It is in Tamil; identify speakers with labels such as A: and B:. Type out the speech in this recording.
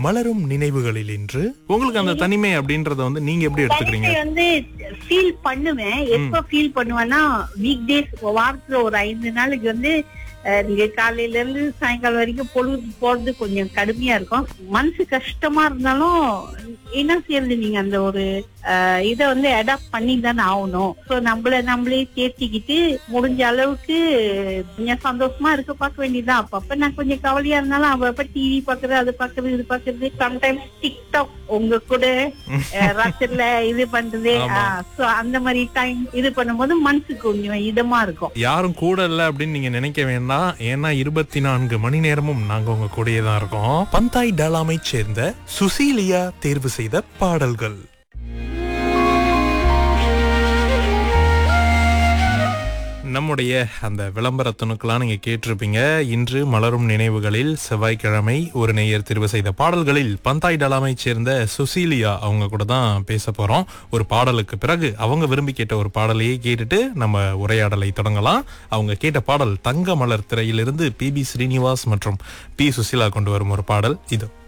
A: மலரும் நினைவுகளில் இன்று உங்களுக்கு அந்த தனிமை அப்படின்றத வந்து நீங்க எப்படி எடுத்துக்கிறீங்க
B: தனிமை வந்து ஃபீல் பண்ணுவேன் எப்ப ஃபீல் பண்ணுவேன்னா வீக் டேஸ் வாரத்துல ஒரு ஐந்து நாளைக்கு வந்து அஹ், நீங்க காலையில இருந்து சாயங்காலம் வரைக்கும் பொழுது போறது கொஞ்சம் கடுமையா இருக்கும் மனசு கஷ்டமா இருந்தாலும் என்ன செய்யறது நீங்க அந்த ஒரு அஹ், இத வந்து அடாப்ட் பண்ணி தானே ஆகணும் சோ நம்மள நம்மளே தேர்த்திக்கிட்டு முடிஞ்ச அளவுக்கு கொஞ்சம் சந்தோஷமா இருக்க பார்க்க வேண்டியதுதான் அப்பப்ப நான் கொஞ்சம் கவலையா இருந்தாலும் அப்பப்ப டிவி பாக்குறது அது பாக்குறது இது பாக்குறது சம்டைம்ஸ் டிக்டாக் உங்க கூட அஹ், ராத்திரில இது பண்றது
A: ஆமா.
B: சோ அந்த மாதிரி டைம் இது பண்ணும்போது மனசுக்கு கொஞ்சம் இதமா இருக்கும்
A: யாரும் கூட இல்ல அப்படின்னு நீங்க நினைக்க வேண்டாம் ஏன்னா இருபத்தி நான்கு மணி நேரமும் நாங்க உங்க கூடயே தான் இருக்கோம் பந்தாய் டலாமை சேர்ந்த சுசீலியா தேர்வு செய்த பாடல்கள் நம்முடைய அந்த விளம்பர துணுக்கெல்லாம் நீங்க கேட்டிருப்பீங்க இன்று மலரும் நினைவுகளில் செவ்வாய்க்கிழமை ஒரு நேயர் தெரிவு செய்த பாடல்களில் பந்தாய் டலாமை சேர்ந்த சுசீலியா அவங்க கூட தான் பேச போறோம் ஒரு பாடலுக்கு பிறகு அவங்க விரும்பி கேட்ட ஒரு பாடலையே கேட்டுட்டு நம்ம உரையாடலை தொடங்கலாம் அவங்க கேட்ட பாடல் தங்க மலர் திரையிலிருந்து பி பி ஸ்ரீனிவாஸ் மற்றும் பி சுசீலா கொண்டு வரும் ஒரு பாடல் இது